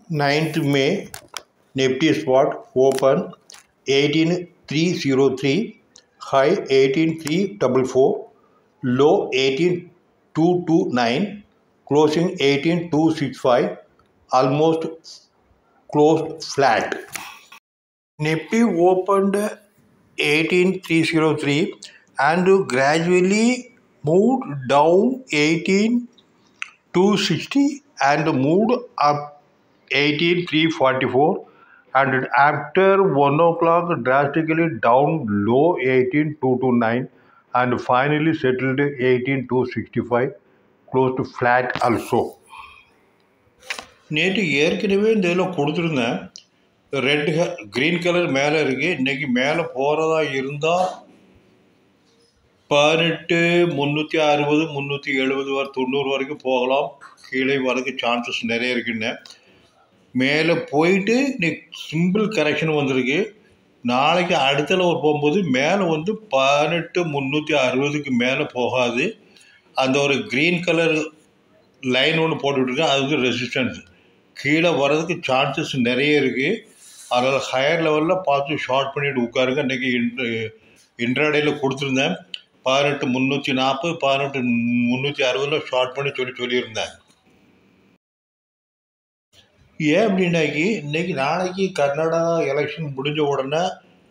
9th May, Nifty spot open 18303, high 18344, low 18229, closing 18265, almost closed flat. Nifty opened 18303 and gradually moved down 18260 and moved up 18344 and after 1 o'clock drastically down low 18229 and finally settled 18265 close to flat also நேற்று ஏற்கனவே இந்த இதில் கொடுத்துருந்தேன் red green colour மேலே இருக்குது இன்றைக்கி மேலே போகிறதா இருந்தால் பதினெட்டு முந்நூற்றி அறுபது முந்நூற்றி எழுபது வரை தொண்ணூறு வரைக்கும் போகலாம் கீழே வரதுக்கு சான்சஸ் நிறைய இருக்குன்னு மேலே போயிட்டு இன்னைக்கு சிம்பிள் கரெக்ஷன் வந்திருக்கு நாளைக்கு அடுத்தல ஒரு போகும்போது மேலே வந்து பதினெட்டு முந்நூற்றி அறுபதுக்கு மேலே போகாது அந்த ஒரு க்ரீன் கலர் லைன் ஒன்று போட்டுட்ருக்கேன் அது வந்து ரெசிஸ்டன்ஸ் கீழே வர்றதுக்கு சான்சஸ் நிறைய இருக்குது அதனால் ஹையர் லெவலில் பார்த்து ஷார்ட் பண்ணிட்டு உட்காருங்க இன்றைக்கி இன்ட்ரு இன்ட்ராடேயில் கொடுத்துருந்தேன் பதினெட்டு முந்நூற்றி நாற்பது பதினெட்டு முந்நூற்றி அறுபதில் ஷார்ட் பண்ணி சொல்லி சொல்லியிருந்தேன் ஏன் அப்படின்னாக்கி இன்னைக்கு நாளைக்கு கர்நாடகா எலெக்ஷன் முடிஞ்ச உடனே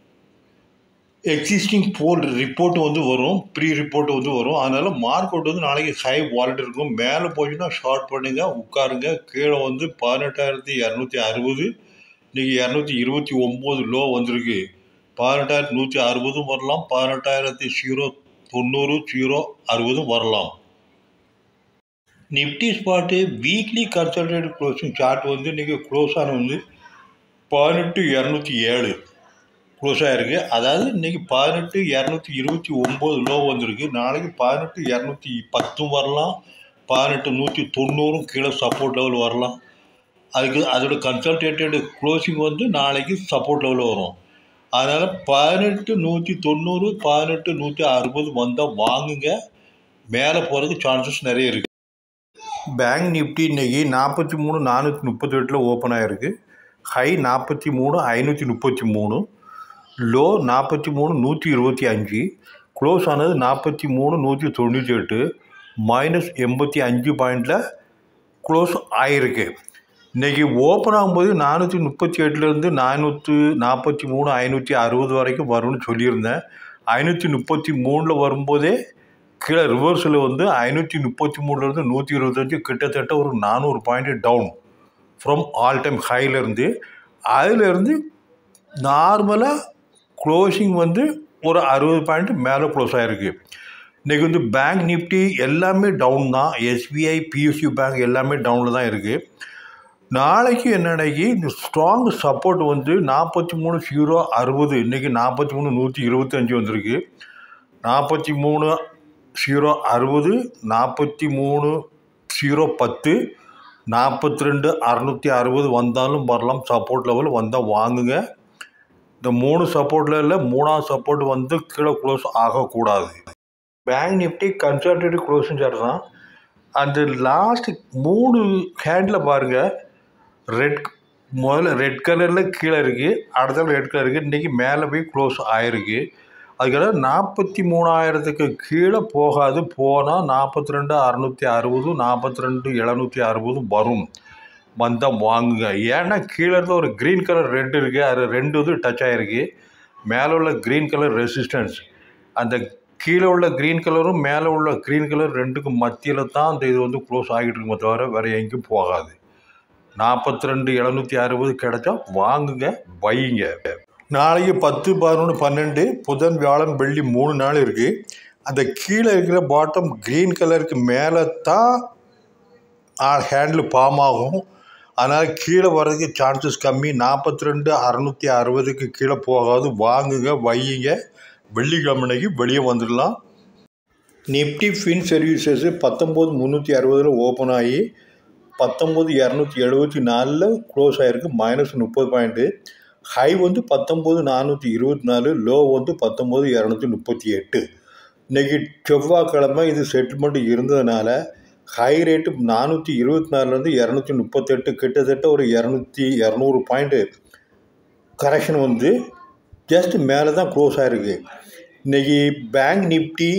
எக்ஸிஸ்டிங் போல் ரிப்போர்ட் வந்து வரும் ப்ரீ ரிப்போர்ட் வந்து வரும் அதனால் மார்க்கெட் வந்து நாளைக்கு ஹை வாலெட் இருக்கும் மேலே போச்சுன்னா ஷார்ட் பண்ணுங்க உட்காருங்க கீழே வந்து பதினெட்டாயிரத்தி இரநூத்தி அறுபது இன்றைக்கி இரநூத்தி இருபத்தி ஒம்பது லோ வந்திருக்கு பதினெட்டாயிரத்தி நூற்றி அறுபதும் வரலாம் பதினெட்டாயிரத்தி ஜீரோ தொண்ணூறு ஜீரோ அறுபதும் வரலாம் Nifty spot weekly consolidate closing chart வந்து இன்றைக்கி க்ளோஸ் ஆன வந்து பதினெட்டு இரநூத்தி ஏழு க்ளோஸ் ஆகிருக்கு அதாவது இன்றைக்கி பதினெட்டு இரநூத்தி இருபத்தி ஒம்பது லோ வந்திருக்கு நாளைக்கு பதினெட்டு இரநூத்தி பத்தும் வரலாம் பதினெட்டு நூற்றி தொண்ணூறும் கீழே சப்போர்ட் லெவல் வரலாம் அதுக்கு அதோட கன்சல்டேட்டட் க்ளோசிங் வந்து நாளைக்கு சப்போர்ட் லெவலில் வரும் அதனால் பதினெட்டு நூற்றி தொண்ணூறு பதினெட்டு நூற்றி அறுபது வந்தால் வாங்குங்க மேலே போகிறதுக்கு சான்சஸ் நிறைய இருக்குது பேங்க் நிஃப்டி இன்றைக்கி நாற்பத்தி மூணு நானூற்றி முப்பத்தெட்டில் ஓப்பன் ஆகிருக்கு ஹை நாற்பத்தி மூணு ஐநூற்றி முப்பத்தி மூணு லோ நாற்பத்தி மூணு நூற்றி இருபத்தி அஞ்சு க்ளோஸ் ஆனது நாற்பத்தி மூணு நூற்றி தொண்ணூற்றி எட்டு மைனஸ் எண்பத்தி அஞ்சு பாயிண்டில் க்ளோஸ் ஆகிருக்கு இன்றைக்கி ஓப்பன் ஆகும்போது நானூற்றி முப்பத்தி எட்டுலேருந்து நானூற்று நாற்பத்தி மூணு ஐநூற்றி அறுபது வரைக்கும் வரும்னு சொல்லியிருந்தேன் ஐநூற்றி முப்பத்தி மூணில் வரும்போதே கீழே ரிவர்ஸில் வந்து ஐநூற்றி முப்பத்தி மூணுலேருந்து நூற்றி இருபத்தஞ்சு கிட்டத்தட்ட ஒரு நானூறு point down from all time ஹைலேருந்து அதிலேருந்து நார்மலாக க்ளோசிங் வந்து ஒரு அறுபது பாயிண்ட் மேலே க்ளோஸ் ஆகிருக்கு இன்றைக்கி வந்து பேங்க் நிஃப்டி எல்லாமே டவுன் தான் எஸ்பிஐ பிஎஸ்யூ பேங்க் எல்லாமே டவுனில் தான் இருக்குது நாளைக்கு என்னன்னைக்கு இந்த ஸ்ட்ராங் சப்போர்ட் வந்து நாற்பத்தி மூணு ஜீரோ அறுபது இன்றைக்கி நாற்பத்தி மூணு நூற்றி இருபத்தஞ்சி வந்திருக்கு நாற்பத்தி மூணு ஜீரோ அறுபது நாற்பத்தி மூணு ஜீரோ பத்து நாற்பத்தி ரெண்டு அறநூற்றி அறுபது வந்தாலும் வரலாம் சப்போர்ட் லெவல் வந்தால் வாங்குங்க இந்த மூணு சப்போர்ட்டில் இல்லை மூணாவது சப்போர்ட் வந்து கீழே க்ளோஸ் ஆகக்கூடாது bank Nifty consolidative closing chart தான் அந்த லாஸ்ட் மூணு ஹேண்டில் பாருங்கள் ரெட் முதல்ல ரெட் கலரில் கீழே இருக்குது அடுத்த ரெட் கலர் இருக்குது இன்றைக்கி மேலே போய் க்ளோஸ் ஆகிருக்கு அதுக்காக நாற்பத்தி மூணாயிரத்துக்கு கீழே போகாது போனால் நாற்பத்தி ரெண்டு அறநூற்றி அறுபது நாற்பத்தி ரெண்டு எழுநூற்றி அறுபதும் வரும் வந்தால் வாங்குங்க ஏன்னா கீழே இருந்த ஒரு க்ரீன் கலர் ரெட் இருக்குது அது ரெண்டு இது டச் ஆகிருக்கு மேலே உள்ள க்ரீன் கலர் ரெசிஸ்டன்ஸ் அந்த கீழே உள்ள க்ரீன் கலரும் மேலே உள்ள க்ரீன் கலர் ரெண்டுக்கும் மத்தியில் தான் அந்த இது வந்து க்ளோஸ் ஆகிட்டு இருக்குமே தவிர வேறு எங்கேயும் போகாது நாற்பத்தி ரெண்டு எழுநூற்றி அறுபது கிடச்சா வாங்குங்க வையுங்க நாளைக்கு பத்து பதினொன்று பன்னெண்டு புதன் வியாழன் வெள்ளி மூணு நாள் இருக்குது அந்த கீழே இருக்கிற பாட்டம் க்ரீன் கலருக்கு மேலே தான் ஹேண்டில் பாம் ஆகும் அதனால் கீழே வர்றதுக்கு சான்சஸ் கம்மி நாற்பத்தி ரெண்டு அறநூற்றி அறுபதுக்கு கீழே போகாது வாங்குங்க வையுங்க வெள்ளிக்கிழமைக்கு வெளியே வந்துடலாம் நிஃப்டி ஃபின் சர்வீசஸ்ஸு பத்தொம்போது முந்நூற்றி அறுபதில் ஓப்பன் ஆகி பத்தொம்போது இரநூத்தி எழுபத்தி நாலில் க்ளோஸ் ஆகிருக்கு மைனஸ் முப்பது பாயிண்ட்டு ஹை வந்து பத்தொம்போது நானூற்றி இருபத்தி நாலு லோ வந்து பத்தொம்போது இரநூத்தி முப்பத்தி எட்டு இன்றைக்கி செவ்வாய்க்கிழமை இது செட்டில்மெண்ட் இருந்ததுனால ஹை ரேட்டு நானூற்றி இருபத்தி நாலுலேருந்து இரநூத்தி முப்பத்தெட்டு கிட்டத்தட்ட ஒரு இரநூத்தி இரநூறு பாயிண்ட்டு கரெக்ஷன் வந்து ஜஸ்ட் மேலே தான் க்ளோஸ் ஆகிருக்கு இன்றைக்கி பேங்க் நிஃப்டி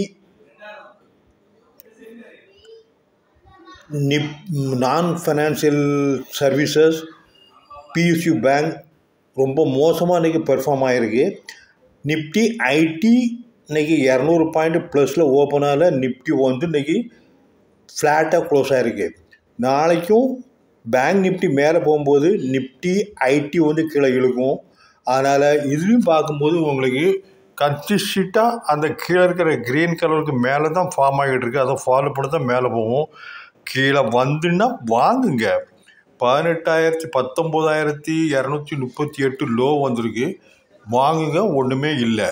நிப் நான் ஃபைனான்சியல் சர்வீசஸ் பிஎஸ்யூ பேங்க் ரொம்ப மோசமாக இன்றைக்கி பெர்ஃபார்ம் ஆகிருக்கு நிஃப்டி ஐடி இன்றைக்கி இரநூறு பாயிண்ட் ப்ளஸில் ஓப்பனால் நிஃப்டி வந்து இன்றைக்கி ஃப்ளாட்டாக க்ளோஸ் ஆகிருக்கு நாளைக்கும் பேங்க் நிஃப்டி மேலே போகும்போது நிஃப்டி ஐடி வந்து கீழே இழுக்கும் அதனால் இதுலேயும் பார்க்கும்போது உங்களுக்கு கன்சிஸ்டாக அந்த கீழே இருக்கிற க்ரீன் கலருக்கு மேலே தான் ஃபார்ம் ஆகிட்டு இருக்கு அதை ஃபாலோ பண்ணி தான் மேலே போகும் கீழே வந்துன்னா வாங்குங்க பதினெட்டாயிரத்தி பத்தொம்போதாயிரத்தி இரநூத்தி முப்பத்தி எட்டு லோ வந்திருக்கு வாங்குங்க ஒன்றுமே இல்லை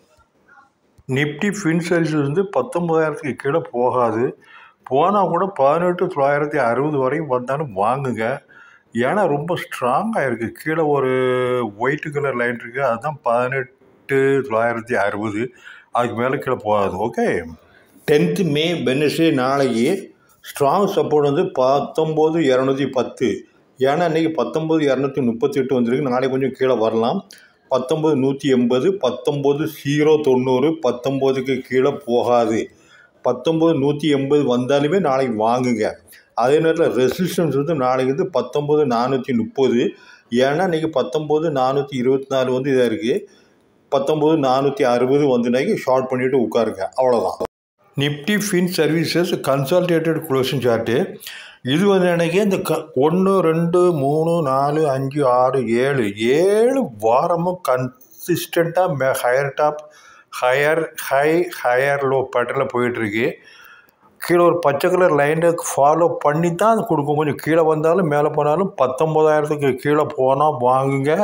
நிஃப்டி ஃபின் சர்வீசஸ் வந்து பத்தொம்போதாயிரத்துக்கு கீழே போகாது போனால் கூட பதினெட்டு தொள்ளாயிரத்தி அறுபது வரையும் வந்தாலும் வாங்குங்க ஏன்னா ரொம்ப ஸ்ட்ராங்காக இருக்குது கீழே ஒரு ஒயிட் கலர் லைன் இருக்குது அதுதான் பதினெட்டு தொள்ளாயிரத்தி அறுபது அதுக்கு மேலே கீழே போகாது ஓகே டென்த்து மே வெனஸ்டே நாளைக்கு ஸ்ட்ராங் சப்போர்ட் வந்து பத்தொம்போது இரநூத்தி பத்து ஏன்னா இன்றைக்கி பத்தொம்போது இரநூத்தி முப்பத்தி எட்டு வந்திருக்கு நாளைக்கு கொஞ்சம் கீழே வரலாம் பத்தொம்போது நூற்றி எண்பது பத்தொம்போது ஜீரோ தொண்ணூறு பத்தொம்போதுக்கு கீழே போகாது பத்தொம்போது நூற்றி எண்பது வந்தாலுமே நாளைக்கு வாங்குங்க அதே நேரத்தில் ரெசிஸ்டன்ஸ் வந்து நாளைக்கு வந்து பத்தொம்போது நானூற்றி முப்பது ஏன்னா இன்றைக்கி பத்தொம்போது நானூற்றி இருபத்தி நாலு வந்து இதாக இருக்குது பத்தொம்போது நானூற்றி அறுபது வந்து இன்றைக்கி ஷார்ட் பண்ணிவிட்டு உட்காருங்க அவ்வளோதான் Nifty fin services consolidated closing chart இது வந்து எனக்கு இந்த க ஒன்று ரெண்டு மூணு நாலு அஞ்சு ஆறு ஏழு ஏழு வாரமும் கன்சிஸ்டண்ட்டாக may higher top higher high higher low பேட்டர்னில் போயிட்டுருக்கு கீழே ஒரு பச்சை கலர் லைனை ஃபாலோ பண்ணி தான் அது கொடுக்கும் கொஞ்சம் கீழே வந்தாலும் மேலே போனாலும் பத்தொம்போதாயிரத்துக்கு கீழே போனால் வாங்குங்க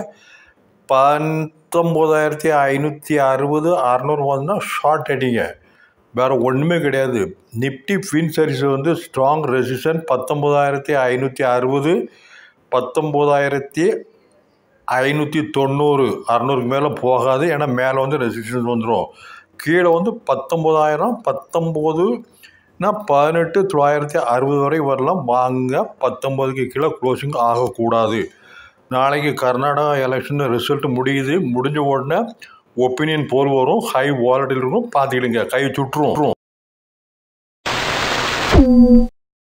பத்தொம்போதாயிரத்தி ஐநூற்றி அறுபது அறநூறு வந்தால் ஷார்ட் அடிங்க வேறு ஒன்றுமே கிடையாது நிஃப்டி ஃபின் சர்வீஸ் வந்து ஸ்ட்ராங் ரெசிஸ்டன் பத்தொம்போதாயிரத்தி ஐநூற்றி அறுபது பத்தொம்போதாயிரத்தி ஐநூற்றி தொண்ணூறு அறநூறுக்கு மேலே போகாது ஏன்னா மேலே வந்து ரெசிஸ்டன்ஸ் வந்துடும் கீழே வந்து பத்தொம்போதாயிரம் பத்தொம்போதுனா பதினெட்டு தொள்ளாயிரத்தி அறுபது வரை வரலாம் வாங்க பத்தொம்போதுக்கு கீழே க்ளோசிங் ஆகக்கூடாது நாளைக்கு கர்நாடகா எலெக்ஷன் ரிசல்ட் முடியுது முடிஞ்ச உடனே ஒப்பீனியன் போல் வரும் ஹை வாலட்டில் இருக்கும் பார்த்துக்கிடுங்க கை சுற்றுரும்